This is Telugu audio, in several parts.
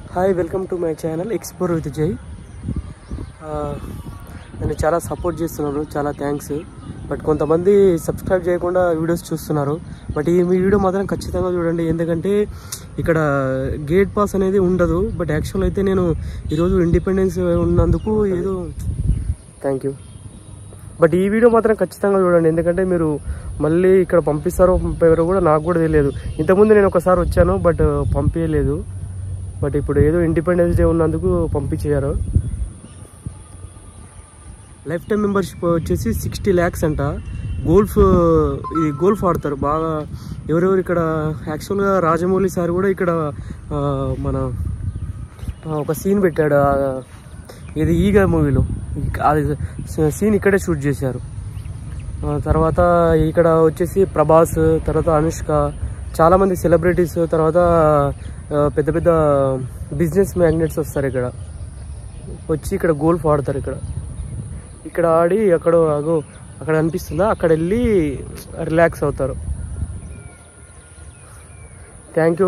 hi welcome to my channel explore with Jai నన్ను చాలా సపోర్ట్ చేస్తున్నారు చాలా థ్యాంక్స్ బట్ కొంతమంది సబ్స్క్రైబ్ చేయకుండా వీడియోస్ చూస్తున్నారు బట్ ఈ మీ వీడియో మాత్రం ఖచ్చితంగా చూడండి ఎందుకంటే ఇక్కడ గేట్ పాస్ అనేది ఉండదు బట్ యాక్చువల్ అయితే నేను ఈరోజు ఇండిపెండెన్స్ ఉన్నందుకు ఏదో థ్యాంక్ యూ బట్ ఈ వీడియో మాత్రం ఖచ్చితంగా చూడండి ఎందుకంటే మీరు మళ్ళీ ఇక్కడ పంపిస్తారో పంపారో కూడా నాకు కూడా తెలియదు ఇంతకుముందు నేను ఒకసారి వచ్చాను బట్ పంపించలేదు బట్ ఇప్పుడు ఏదో ఇండిపెండెన్స్ డే ఉన్నందుకు పంపించారు లైఫ్ టైం మెంబర్షిప్ వచ్చేసి సిక్స్టీ ల్యాక్స్ అంట గోల్ఫ్ ఇది గోల్ఫ్ ఆడతారు బాగా ఎవరెవరు ఇక్కడ యాక్చువల్గా రాజమౌళి సార్ కూడా ఇక్కడ ఆ, మన ఆ, ఒక సీన్ పెట్టాడు ఆ, ఇది ఈగ మూవీలో అది సీన్ ఇక్కడే షూట్ చేశారు ఆ, తర్వాత ఇక్కడ వచ్చేసి ప్రభాస్ తర్వాత అనుష్క చాలామంది సెలబ్రిటీస్ తర్వాత ఆ, పెద్ద పెద్ద బిజినెస్ మ్యాగ్నెట్స్ వస్తారు ఇక్కడ వచ్చి ఇక్కడ గోల్ఫ్ ఆడతారు ఇక్కడ ఇక్కడ ఆడి అక్కడ అగో అక్కడ అనిపిస్తుందా అక్కడ వెళ్ళి రిలాక్స్ అవుతారు థ్యాంక్ యూ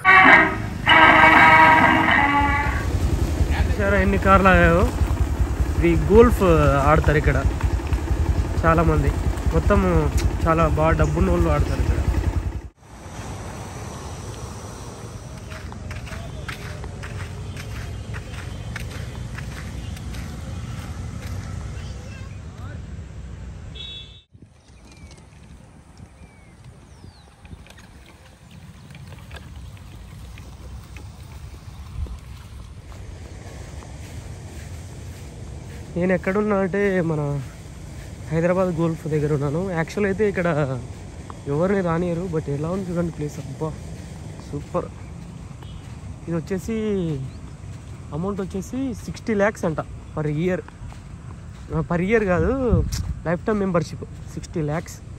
చూసారా ఎన్ని కార్లు ఆగాయో ఇది గోల్ఫ్ ఆడతారు ఇక్కడ చాలామంది మొత్తం చాలా బాగా డబ్బున్న వాళ్ళు ఆడతారు ఇక్కడ నేను ఎక్కడున్నా అంటే మన హైదరాబాద్ గోల్ఫ్ దగ్గర ఉన్నాను యాక్చువల్ అయితే ఇక్కడ ఎవరిని రానియరు బట్ ఎలా ఉంది చూడండి ప్లేస్ అబ్బా సూపర్ ఇది వచ్చేసి అమౌంట్ వచ్చేసి సిక్స్టీ ల్యాక్స్ అంట పర్ ఇయర్ పర్ ఇయర్ కాదు lifetime membership sixty lakhs